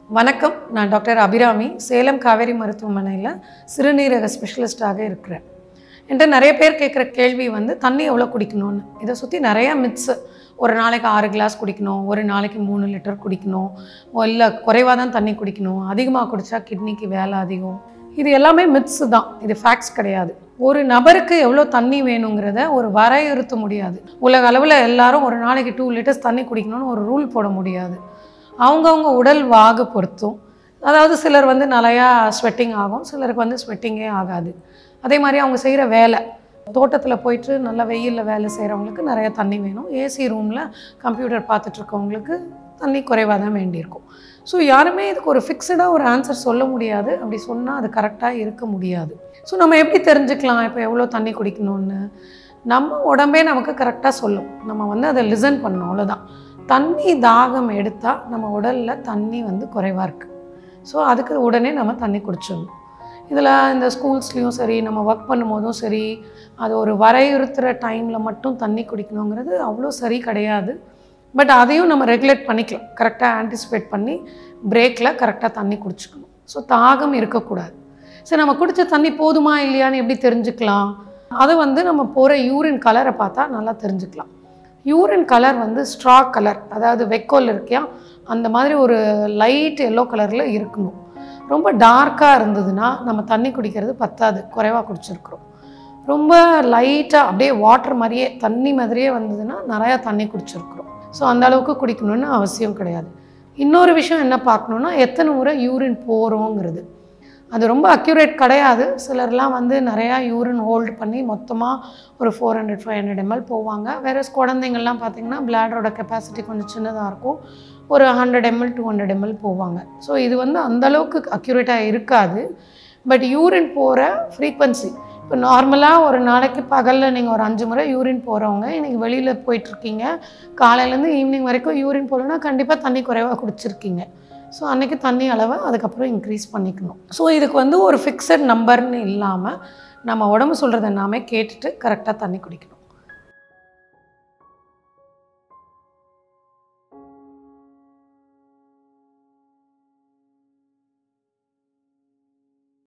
வணக்கம் நான் டாக்டர் அபிராமி சேலம் காவேரி மருத்துவமனையில் சிறுநீரக ஸ்பெஷலிஸ்டாக இருக்கிறேன் என்கிட்ட நிறைய பேர் கேட்குற கேள்வி வந்து தண்ணி எவ்வளோ குடிக்கணும்னு இதை சுற்றி நிறையா மித்ஸு ஒரு நாளைக்கு ஆறு கிளாஸ் குடிக்கணும் ஒரு நாளைக்கு மூணு லிட்டர் குடிக்கணும் இல்லை குறைவாக தான் தண்ணி குடிக்கணும் அதிகமாக குடித்தா கிட்னிக்கு வேலை அதிகம் இது எல்லாமே மித்ஸு தான் இது ஃபேக்ட்ஸ் கிடையாது ஒரு நபருக்கு எவ்வளோ தண்ணி வேணுங்கிறத ஒரு வரையறுத்த முடியாது உலக அளவில் எல்லாரும் ஒரு நாளைக்கு டூ லிட்டர்ஸ் தண்ணி குடிக்கணும்னு ஒரு ரூல் போட முடியாது அவங்கவுங்க உடல் வாகு பொறுத்தும் அதாவது சிலர் வந்து நிறையா ஸ்வெட்டிங் ஆகும் சிலருக்கு வந்து ஸ்வெட்டிங்கே ஆகாது அதே மாதிரி அவங்க செய்கிற வேலை தோட்டத்தில் போயிட்டு நல்லா வெயிலில் வேலை செய்கிறவங்களுக்கு நிறைய தண்ணி வேணும் ஏசி ரூமில் கம்ப்யூட்டர் பார்த்துட்டு இருக்கவங்களுக்கு தண்ணி குறைவாக தான் வேண்டியிருக்கும் ஸோ யாருமே இதுக்கு ஒரு ஃபிக்ஸடாக ஒரு ஆன்சர் சொல்ல முடியாது அப்படி சொன்னால் அது கரெக்டாக இருக்க முடியாது ஸோ நம்ம எப்படி தெரிஞ்சுக்கலாம் இப்போ எவ்வளோ தண்ணி குடிக்கணும்னு நம்ம உடம்பே நமக்கு கரெக்டாக சொல்லும் நம்ம வந்து அதை லிசன் பண்ணணும் அவ்வளோதான் தண்ணி தாகம் எடுத்தால் நம்ம உடலில் தண்ணி வந்து குறைவாக இருக்குது ஸோ அதுக்கு உடனே நம்ம தண்ணி குடிச்சிடணும் இதில் இந்த ஸ்கூல்ஸ்லேயும் சரி நம்ம ஒர்க் பண்ணும்போதும் சரி அது ஒரு வரையுறுத்துகிற டைமில் மட்டும் தண்ணி குடிக்கணுங்கிறது அவ்வளோ சரி கிடையாது பட் அதையும் நம்ம ரெகுலேட் பண்ணிக்கலாம் கரெக்டாக ஆன்டிசிபேட் பண்ணி பிரேக்கில் கரெக்டாக தண்ணி குடிச்சுக்கணும் ஸோ தாகம் இருக்கக்கூடாது சரி நம்ம குடித்த தண்ணி போதுமா இல்லையான்னு எப்படி தெரிஞ்சுக்கலாம் அது வந்து நம்ம போகிற யூரின் கலரை பார்த்தா நல்லா தெரிஞ்சுக்கலாம் யூரின் கலர் வந்து ஸ்ட்ரா கலர் அதாவது வெக்கோல் இருக்கியா அந்த மாதிரி ஒரு லைட் எல்லோ கலரில் இருக்கணும் ரொம்ப டார்க்காக இருந்ததுன்னா நம்ம தண்ணி குடிக்கிறது பத்தாது குறைவாக குடிச்சிருக்கிறோம் ரொம்ப லைட்டாக அப்படியே வாட்டர் மாதிரியே தண்ணி மாதிரியே வந்ததுன்னா நிறையா தண்ணி குடிச்சிருக்கிறோம் ஸோ அந்த அளவுக்கு குடிக்கணும்னு அவசியம் கிடையாது இன்னொரு விஷயம் என்ன பார்க்கணுன்னா எத்தனை முறை யூரின் போகிறோங்கிறது அது ரொம்ப அக்யூரேட் கிடையாது சிலர்லாம் வந்து நிறையா யூரின் ஹோல்டு பண்ணி மொத்தமாக ஒரு four hundred five hundred ml போவாங்க வேற குழந்தைங்கள்லாம் பார்த்திங்கன்னா பிளாடரோட கெப்பாசிட்டி கொஞ்சம் சின்னதாக இருக்கும் ஒரு hundred ml two hundred ml போவாங்க ஸோ இது வந்து அந்தளவுக்கு அக்யூரேட்டாக இருக்காது பட் யூரின் போகிற ஃப்ரீக்வன்சி இப்போ நார்மலாக ஒரு நாளைக்கு பகலில் நீங்கள் ஒரு அஞ்சு முறை யூரின் போகிறவங்க இன்றைக்கி வெளியில் போயிட்டுருக்கீங்க காலையிலேருந்து ஈவினிங் வரைக்கும் யூரின் போகலன்னா கண்டிப்பாக தண்ணி குறைவாக குடிச்சிருக்கீங்க ஸோ அன்றைக்கி தண்ணி அளவை அதுக்கப்புறம் இன்க்ரீஸ் பண்ணிக்கணும் ஸோ இதுக்கு வந்து ஒரு ஃபிக்ஸட் நம்பர்னு இல்லாமல் நம்ம உடம்பு சொல்கிறது எல்லாமே கேட்டுட்டு கரெக்டாக தண்ணி குடிக்கணும்